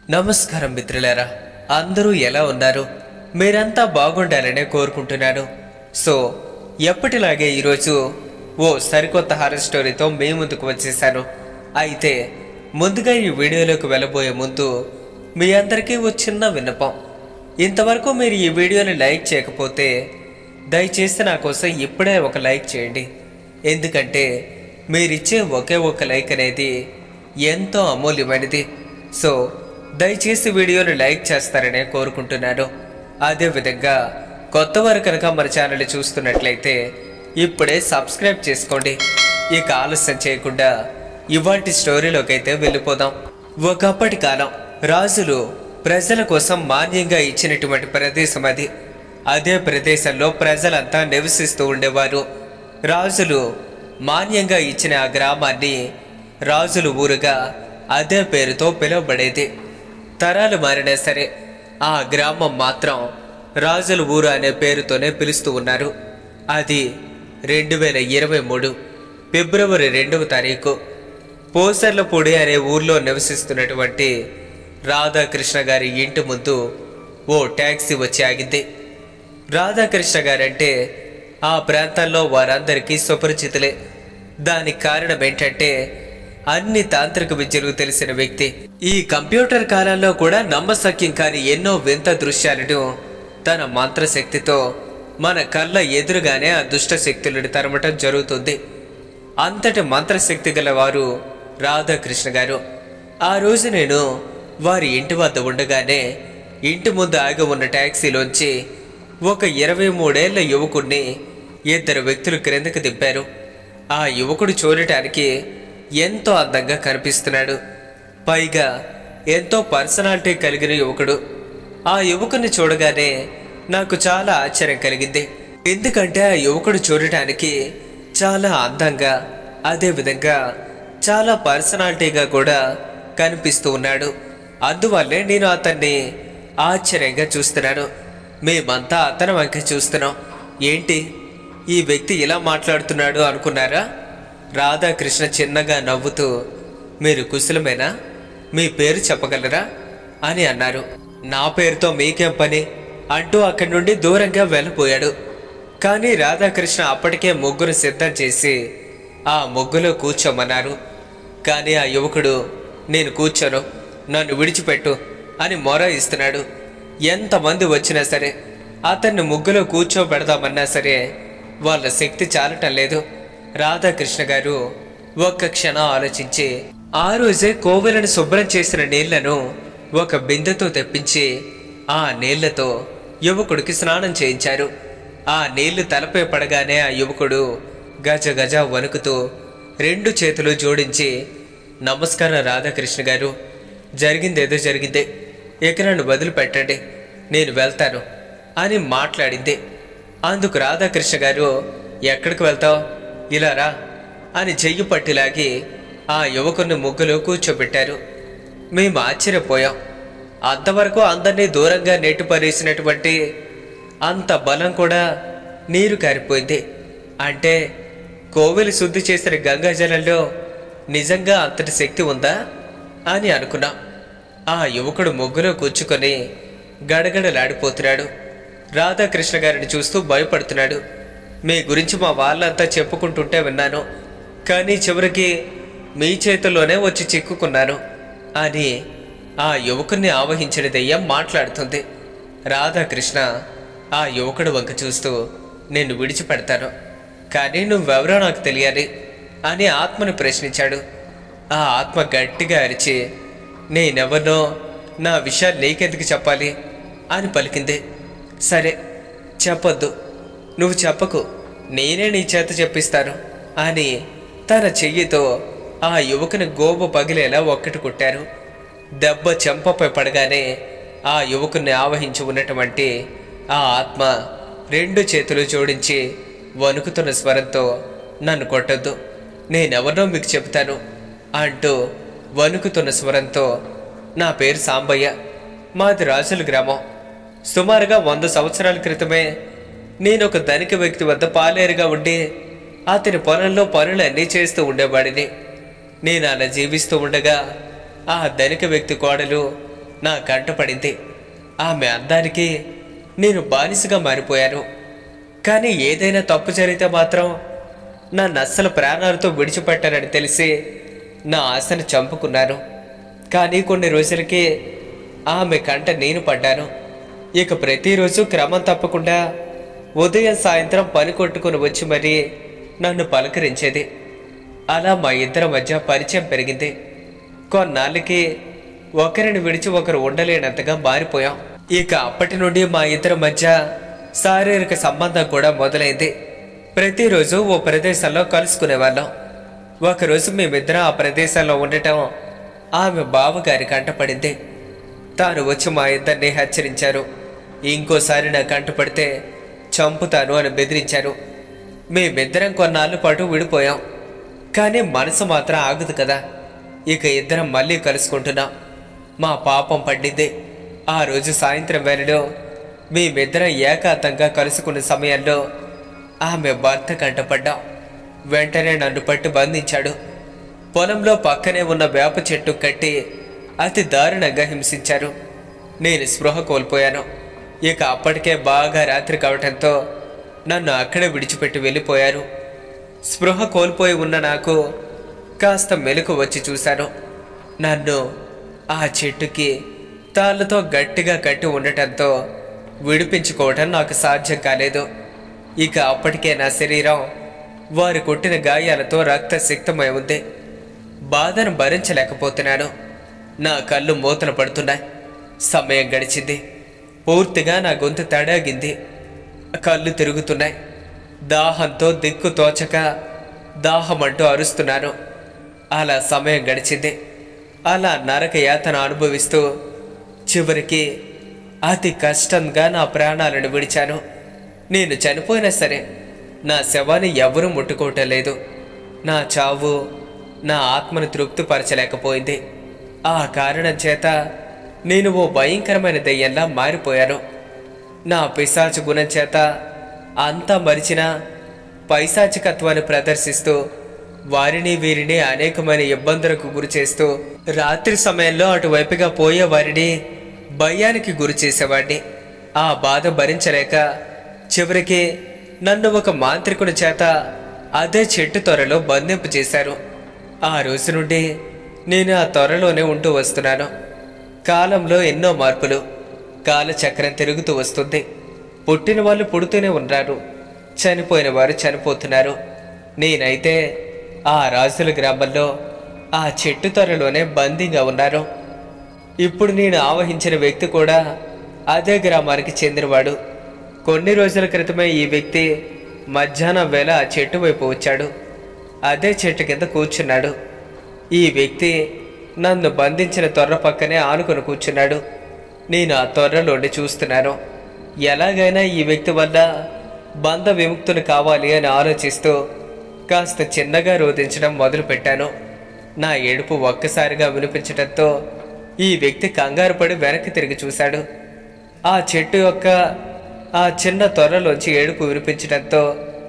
నమస్కారం మిత్రులారా అందరూ ఎలా ఉన్నారు మీరంతా బాగుండాలనే కోరుకుంటున్నాను సో ఎప్పటిలాగే ఈరోజు ఓ సరికొత్త హారర్ స్టోరీతో మీ ముందుకు వచ్చేసాను అయితే ముందుగా ఈ వీడియోలోకి వెళ్ళబోయే ముందు మీ అందరికీ ఓ చిన్న విన్నపం ఇంతవరకు మీరు ఈ వీడియోని లైక్ చేయకపోతే దయచేసి నా కోసం ఇప్పుడే ఒక లైక్ చేయండి ఎందుకంటే మీరిచ్చే ఒకే ఒక లైక్ అనేది ఎంతో అమూల్యమైనది సో దయచేసి వీడియోని లైక్ చేస్తారనే కోరుకుంటున్నాను అదేవిధంగా కొత్త వారు కనుక మన ఛానల్ చూస్తున్నట్లయితే ఇప్పుడే సబ్స్క్రైబ్ చేసుకోండి ఇక ఆలస్యం చేయకుండా ఇవాటి స్టోరీలోకి అయితే వెళ్ళిపోదాం ఒకప్పటి కాలం రాజులు ప్రజల కోసం మాన్యంగా ఇచ్చినటువంటి ప్రదేశం అది అదే ప్రదేశంలో ప్రజలంతా నివసిస్తూ ఉండేవారు రాజులు మాన్యంగా ఇచ్చిన ఆ గ్రామాన్ని రాజులు ఊరుగా అదే పేరుతో పిలువబడేది తరాలు మారినా సరే ఆ గ్రామం మాత్రం రాజుల ఊరు అనే పేరుతోనే పిలుస్తూ ఉన్నారు అది రెండు వేల ఇరవై మూడు ఫిబ్రవరి రెండవ తారీఖు పోసర్లపూడి అనే ఊర్లో నివసిస్తున్నటువంటి రాధాకృష్ణ గారి ఇంటి ముందు ఓ ట్యాక్సీ వచ్చి ఆగింది రాధాకృష్ణ గారంటే ఆ ప్రాంతాల్లో వారందరికీ సుపరిచితులే దానికి కారణం ఏంటంటే అన్ని తాంత్రిక విద్యలు తెలిసిన వ్యక్తి ఈ కంప్యూటర్ కాలంలో కూడా నమ్మశక్యం కాని ఎన్నో వింత దృశ్యాలను తన మంత్రశక్తితో మన కళ్ళ ఎదురుగానే ఆ దుష్ట శక్తులను తరమటం జరుగుతుంది అంతటి మంత్రశక్తి గల వారు రాధాకృష్ణ గారు ఆ రోజు నేను వారి ఇంటి వద్ద ఉండగానే ఇంటి ముందు ఆగి ఉన్న ట్యాక్సీలోంచి ఒక ఇరవై మూడేళ్ల యువకుడిని ఇద్దరు వ్యక్తులు క్రిందకు దింపారు ఆ యువకుడు చూడటానికి ఎంతో అందంగా కనిపిస్తున్నాడు పైగా ఎంతో పర్సనాలిటీ కలిగిన యువకుడు ఆ యువకుని చూడగానే నాకు చాలా ఆశ్చర్యం కలిగింది ఎందుకంటే ఆ యువకుడు చూడటానికి చాలా అందంగా అదేవిధంగా చాలా పర్సనాలిటీగా కూడా కనిపిస్తూ ఉన్నాడు అందువల్లే నేను అతన్ని ఆశ్చర్యంగా చూస్తున్నాను మేమంతా అతని వంక చూస్తున్నాం ఏంటి ఈ వ్యక్తి ఇలా మాట్లాడుతున్నాడు అనుకున్నారా రాధాకృష్ణ చిన్నగా నవ్వుతూ మీరు కుశలమేనా మీ పేరు చెప్పగలరా అని అన్నారు నా పేరుతో మీకేం పని అంటూ అక్కడి నుండి దూరంగా వెళ్ళిపోయాడు కానీ రాధాకృష్ణ అప్పటికే ముగ్గురు సిద్ధం చేసి ఆ ముగ్గులో కూర్చోమన్నారు కానీ ఆ యువకుడు నేను కూర్చోను నన్ను విడిచిపెట్టు అని మొర ఇస్తున్నాడు ఎంతమంది వచ్చినా సరే అతన్ని ముగ్గులో కూర్చోబెడదామన్నా సరే వాళ్ళ శక్తి చాలటం లేదు రాధాకృష్ణ గారు ఒక్క క్షణం ఆలోచించి ఆ రోజే కోవెలను శుభ్రం చేసిన నీళ్లను ఒక బిందెతో తెప్పించి ఆ నీళ్లతో యువకుడికి స్నానం చేయించారు ఆ నీళ్లు తలపై పడగానే ఆ యువకుడు గజ గజ వణుకుతూ రెండు చేతులు జోడించి నమస్కారం రాధాకృష్ణ గారు జరిగిందేదో జరిగిందే ఇక నన్ను వదిలిపెట్టండి నేను వెళ్తాను అని మాట్లాడింది అందుకు రాధాకృష్ణ గారు ఎక్కడికి వెళ్తావు ఇలా రా అని చెయ్యి పట్టిలాగి ఆ యువకుని ముగ్గులో కూర్చోబెట్టారు మేము ఆశ్చర్యపోయాం అంతవరకు అందరినీ దూరంగా నెట్టిపరేసినటువంటి అంత బలం కూడా నీరు కారిపోయింది అంటే కోవిలి శుద్ధి చేసిన గంగా జలంలో నిజంగా అంతటి శక్తి ఉందా అని అనుకున్నాం ఆ యువకుడు ముగ్గులో కూర్చుకొని గడగడలాడిపోతున్నాడు రాధాకృష్ణ గారిని చూస్తూ భయపడుతున్నాడు మీ గురించి మా వాళ్ళంతా చెప్పుకుంటుంటే విన్నాను కానీ చివరికి మీ చేతుల్లోనే వచ్చి చిక్కుకున్నాను అని ఆ యువకుడిని ఆవహించిన దెయ్యం మాట్లాడుతుంది రాధాకృష్ణ ఆ యువకుడు వంక చూస్తూ నేను విడిచిపెడతాను కానీ నువ్వెవరో నాకు తెలియాలి అని ఆత్మను ప్రశ్నించాడు ఆ ఆత్మ గట్టిగా అరిచి నేనెవరినో నా విషయాలు నీకెందుకు చెప్పాలి అని పలికింది సరే చెప్పొద్దు నువ్వు చెప్పకు నేనే నీ చేత చెప్పిస్తాను అని తన చెయ్యితో ఆ యువకుని గోబ పగిలేలా ఒక్కటి కొట్టారు దెబ్బ చెంపపై పడగానే ఆ యువకుని ఆవహించి ఉన్నటువంటి ఆ ఆత్మ రెండు చేతులు జోడించి వణుకుతున్న స్వరంతో నన్ను కొట్టొద్దు నేనెవరినో మీకు చెబుతాను అంటూ వణుకుతున్న స్వరంతో నా పేరు సాంబయ్య మాది రాజుల గ్రామం సుమారుగా వంద సంవత్సరాల క్రితమే నేను ఒక ధనిక వ్యక్తి వద్ద పాలేరుగా ఉండి అతని పొలంలో పనులు అన్నీ చేస్తూ ఉండేవాడిని నేను అలా జీవిస్తూ ఉండగా ఆ ధనిక వ్యక్తి కోడలు నా కంట పడింది ఆమె అందానికి నేను బానిసగా మారిపోయాను కానీ ఏదైనా తప్పు జరిగితే మాత్రం నన్ను అస్సలు ప్రాణాలతో విడిచిపెట్టారని తెలిసి నా ఆశను చంపుకున్నాను కానీ కొన్ని రోజులకి ఆమె కంట నేను పడ్డాను ఇక ప్రతిరోజు క్రమం తప్పకుండా ఉదయం సాయంత్రం పని కొట్టుకుని వచ్చి మరీ నన్ను పలకరించేది అలా మా ఇద్దరి మధ్య పరిచయం పెరిగింది కొన్నాళ్ళకి ఒకరిని విడిచి ఒకరు ఉండలేనంతగా మారిపోయాం ఇక అప్పటి నుండి మా ఇద్దరి మధ్య శారీరక సంబంధం కూడా మొదలైంది ప్రతిరోజు ఓ ప్రదేశంలో కలుసుకునేవాళ్ళం ఒకరోజు మేమిద్దరం ఆ ప్రదేశంలో ఉండటం ఆమె బావగారి కంటపడింది తాను వచ్చి మా ఇద్దరిని హెచ్చరించారు ఇంకోసారి నా కంటపడితే చంపుతాను అని బెదిరించారు మేమిద్దరం కొన్నాళ్ళ పాటు విడిపోయాం కానీ మనసు మాత్రం ఆగదు కదా ఇక ఇద్దరం మళ్ళీ కలుసుకుంటున్నాం మా పాపం పండింది ఆ రోజు సాయంత్రం వేళలో మేమిద్దరం ఏకాంతంగా కలుసుకున్న సమయంలో ఆమె భర్త కంటపడ్డాం వెంటనే నన్ను పట్టి బంధించాడు పొలంలో పక్కనే ఉన్న వేప చెట్టు కట్టి అతి దారుణంగా హింసించారు నేను స్పృహ కోల్పోయాను ఇక అప్పటికే బాగా రాత్రి కావటంతో నన్ను అక్కడే విడిచిపెట్టి వెళ్ళిపోయారు స్పృహ కోల్పోయి ఉన్న నాకు కాస్త మెలకు వచ్చి చూశాను నన్ను ఆ చెట్టుకి తాళ్ళతో గట్టిగా కట్టి ఉండటంతో విడిపించుకోవటం నాకు సాధ్యం కాలేదు ఇక అప్పటికే నా శరీరం వారు కొట్టిన గాయాలతో రక్తసిక్తమై ఉంది బాధను భరించలేకపోతున్నాను నా కళ్ళు మూతలు పడుతున్నాయి సమయం గడిచింది పూర్తిగా నా గొంతు తడాగింది కళ్ళు తిరుగుతున్నాయి దాహంతో దిక్కు తోచక దాహమంటూ అరుస్తున్నాను అలా సమయం గడిచింది అలా నరక యాతన అనుభవిస్తూ చివరికి అతి కష్టంగా నా ప్రాణాలను విడిచాను నేను చనిపోయినా సరే నా శవాన్ని ఎవరూ ముట్టుకోవటం లేదు నా చావు నా ఆత్మను తృప్తిపరచలేకపోయింది ఆ కారణం చేత నేను ఓ భయంకరమైన దెయ్యంలా మారిపోయాను నా పిశాచు గుణం చేత అంతా మరిచిన పైశాచికత్వాన్ని ప్రదర్శిస్తూ వారిని వీరిని అనేకమైన ఇబ్బందులకు గురి చేస్తూ రాత్రి సమయంలో అటువైపుగా పోయే వారిని భయానికి గురి చేసేవాడిని ఆ బాధ భరించలేక చివరికి నన్ను ఒక మాంత్రికుని చేత అదే చెట్టు త్వరలో బంధింపు చేశారు ఆ రోజు నుండి నేను ఆ త్వరలోనే ఉంటూ వస్తున్నాను కాలంలో ఎన్నో మార్పులు కాలచక్రం తిరుగుతూ వస్తుంది పుట్టిన వాళ్ళు పుడుతూనే ఉన్నారు చనిపోయిన వారు చనిపోతున్నారు నేనైతే ఆ రాజుల గ్రామంలో ఆ చెట్టు త్వరలోనే బందీగా ఉన్నారు ఇప్పుడు నేను ఆవహించిన వ్యక్తి కూడా అదే గ్రామానికి చెందినవాడు కొన్ని రోజుల క్రితమే ఈ వ్యక్తి మధ్యాహ్నం వేళ ఆ చెట్టు వైపు వచ్చాడు అదే చెట్టు కింద కూర్చున్నాడు ఈ వ్యక్తి నన్ను బంధించిన తొర్ర పక్కనే ఆనుకొని కూర్చున్నాడు నేను ఆ తొర్రలోండి చూస్తున్నాను ఎలాగైనా ఈ వ్యక్తి వల్ల బంధ విముక్తులు కావాలి అని ఆలోచిస్తూ కాస్త చిన్నగా రోధించడం మొదలుపెట్టాను నా ఏడుపు ఒక్కసారిగా వినిపించడంతో ఈ వ్యక్తి కంగారు పడి వెనక్కి తిరిగి చూశాడు ఆ చెట్టు యొక్క ఆ చిన్న తొర్రలోంచి ఏడుపు వినిపించడంతో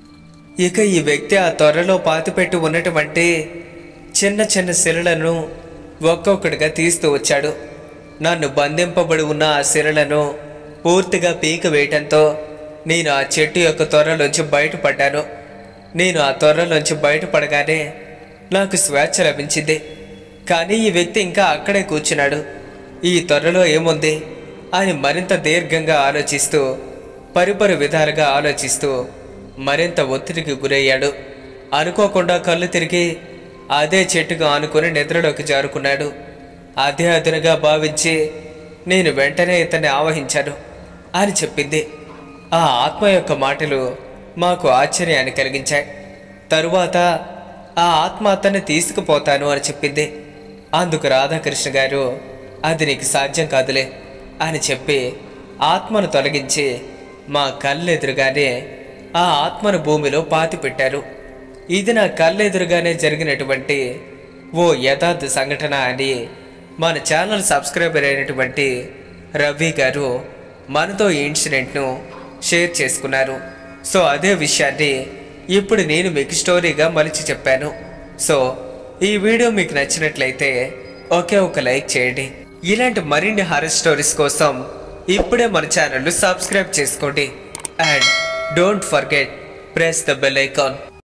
ఇక ఈ వ్యక్తి ఆ త్వరలో పాతిపెట్టి ఉన్నటువంటి చిన్న చిన్న శిలలను ఒక్కొక్కటిగా తీస్తూ వచ్చాడు నన్ను బంధింపబడి ఉన్న ఆ శిలలను పూర్తిగా పీక వేయటంతో నేను ఆ చెట్టు యొక్క త్వరలోంచి బయటపడ్డాను నేను ఆ త్వరలోంచి బయటపడగానే నాకు స్వేచ్ఛ లభించింది కానీ ఈ వ్యక్తి ఇంకా అక్కడే కూర్చున్నాడు ఈ త్వరలో ఏముంది అని మరింత దీర్ఘంగా ఆలోచిస్తూ పరిపరి విధాలుగా ఆలోచిస్తూ మరింత ఒత్తిడికి గురయ్యాడు అనుకోకుండా కళ్ళు తిరిగి అదే చెట్టుకు ఆనుకొని నిద్రలోకి జారుకున్నాడు అదే అదునుగా భావించి నేను వెంటనే ఇతన్ని ఆవహించాను అని చెప్పింది ఆ ఆత్మ యొక్క మాటలు మాకు ఆశ్చర్యాన్ని కలిగించాయి తరువాత ఆ ఆత్మ అతన్ని తీసుకుపోతాను అని చెప్పింది అందుకు రాధాకృష్ణ గారు అది నీకు సాధ్యం కాదులే అని చెప్పి ఆత్మను తొలగించి మా కళ్ళెదురుగానే ఆ ఆత్మను భూమిలో పాతి పెట్టారు ఇది నా కళ్ళెదురుగానే జరిగినటువంటి ఓ యథార్థ సంఘటన అని మన ఛానల్ సబ్స్క్రైబర్ అయినటువంటి రవి గారు మనతో ఈ ఇన్సిడెంట్ను షేర్ చేసుకున్నారు సో అదే విషయాన్ని ఇప్పుడు నేను మీకు స్టోరీగా మలిచి చెప్పాను సో ఈ వీడియో మీకు నచ్చినట్లయితే ఒకే ఒక లైక్ చేయండి ఇలాంటి మరిన్ని హారర్ స్టోరీస్ కోసం ఇప్పుడే మన ఛానల్ను సబ్స్క్రైబ్ చేసుకోండి and don't forget press the bell icon